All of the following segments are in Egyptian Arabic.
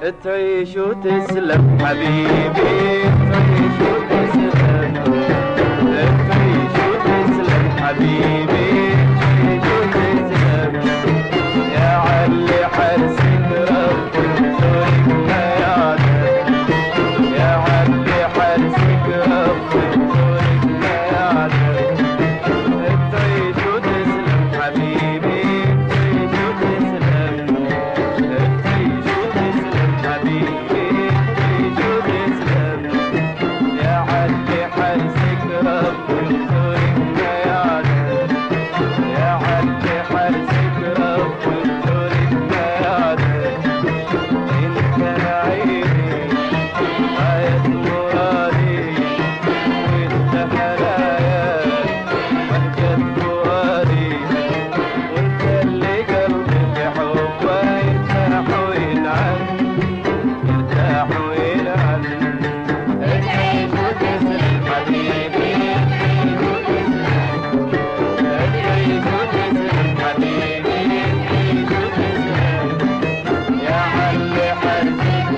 تعيش وتسلم حبيبي تعيش وتسلم تعيش وتسلم حبيبي تعيش وتسلم يا علي حرسك ربك زورك ليالك يا علي حرسك ربك زورك ليالك تعيش وتسلم حبيبي تعيش وتسلم تعيش وتسلم حبيبي تعيش وتسلم يا علي حرسك ربك زورك ليالك يا علي حرسك ربك زورك ليالك انت عيني آية مرادي وانت حنايا منجد فؤادي وانت اللي قلبي في حبه يرتاح وينعم يرتاح وينعم تعيش وتسلم حبيبي تعيش وتسلم حبيبي تعيش وتسلم يا علي حرسك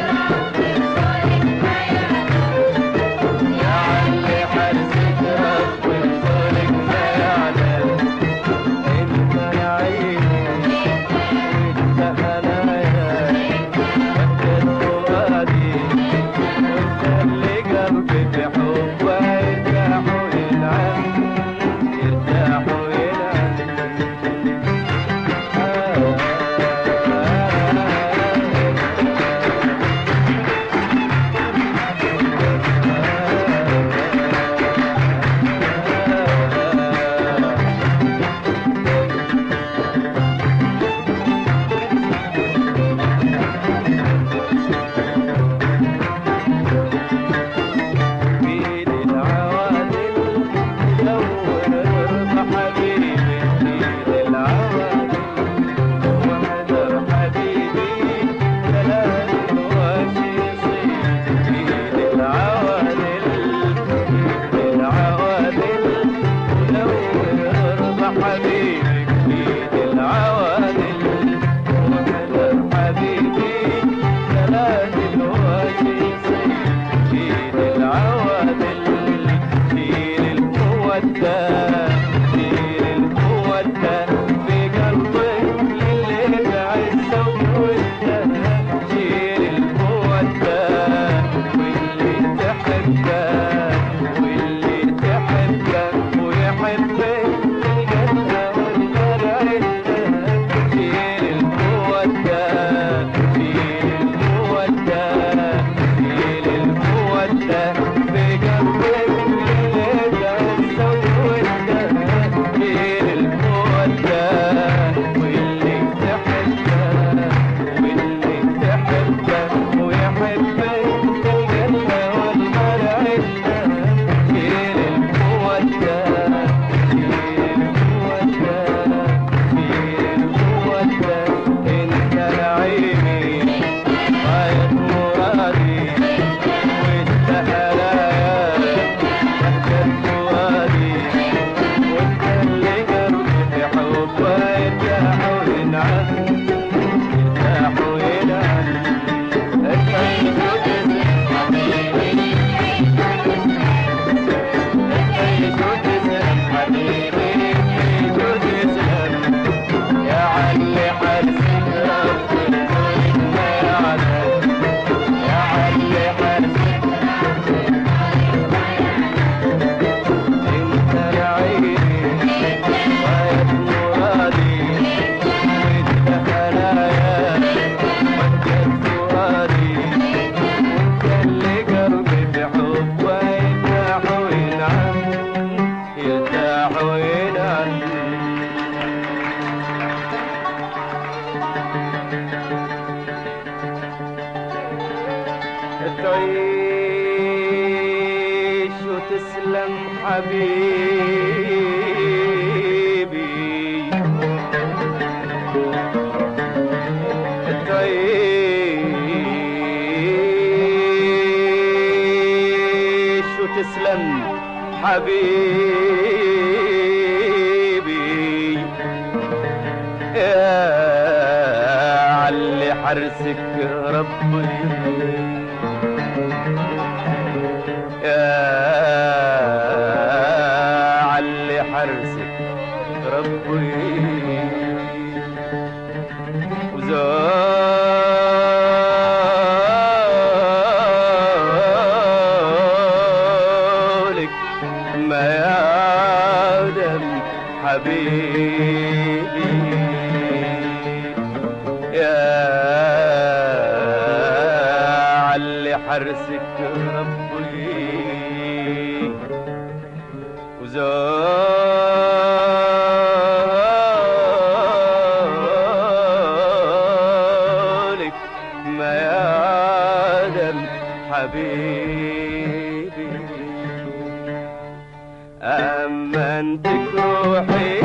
يا علي حرسك ربك زورك ليالك انت عيني وانت هنايا وانت فؤادي وانت اللي قلبي في حبه يرتاح وينعم يرتاح وينعم بين العوادل دور ارض حبيبي بين العوادل وحذر حبيبي كلام واشي يصير بين العوادل بين العوادل ودور ارض حبيبي بين العوادل وحذر حبيبي كلام واشي يصير بين العوادل بين القوة بين القوة في قلبك للي تعزه وانت بين القوة واللي تحبه واللي تحبه ويحبك الجنة والمرعدة بين القوة بين القوة بين القوة في قلبك اللي تعزه وانت بين القوة واللي تحبه واللي تحبه ويحبك الجنة والمرعدة بين القوة بين القوة بين القوة انت نعيمي غاية مرادي وانت هلايا مهجد فؤادي وانت اللي قلبي في حبه يرتاح وينعم يرتاح وينعم تعيش وتسلم حبيبي تعيش وتسلم حبيبي تعيش وتسلم يا علي حرسك ربك زورك ليالك يا علي حرسك انت العيني غاية مرادي وانت هنايا منجد فؤادي وانت اللي قلبي في حبه يرتاح وينعم يرتاح وينعم تعيش وتسلم حبيبي تعيش وتسلم حبيبي يا علي حرسك ربي يا علي حرسك ربي وزولك ما يعدم حبيبي يا علي حرسك ربي وزولك ما يعدم حبيبي أمنتك روحي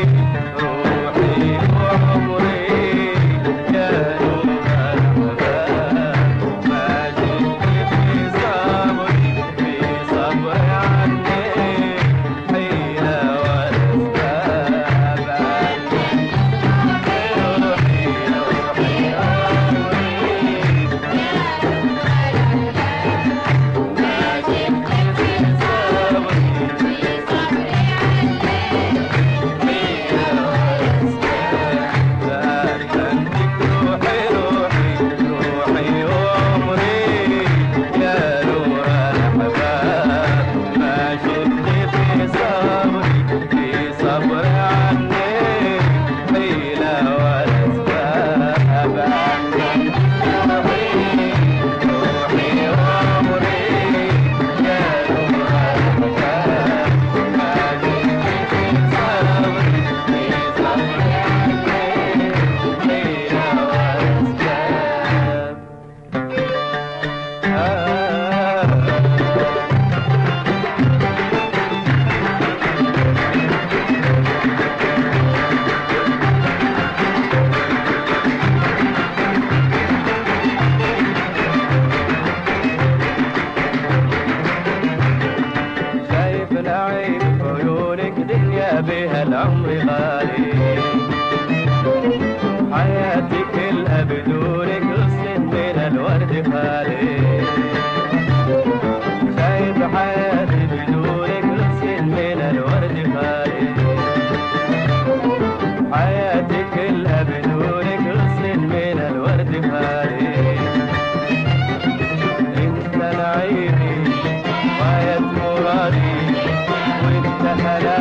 روحي وعمري يا نور الحباب ما زلت في صبري في صبري عنك حيلة وأسباب روحي روحي عمري ما زلت في صبري شايف نعيم عيونك دنيا بها العمر غالي حياتي كلها بدونك غصن من الورد خالي شايف حياتي بدونك غصن من الورد خالي حياتي كلها بدونك غصن من الورد خالي انت نعيمي غاية مرادي وانت هلاك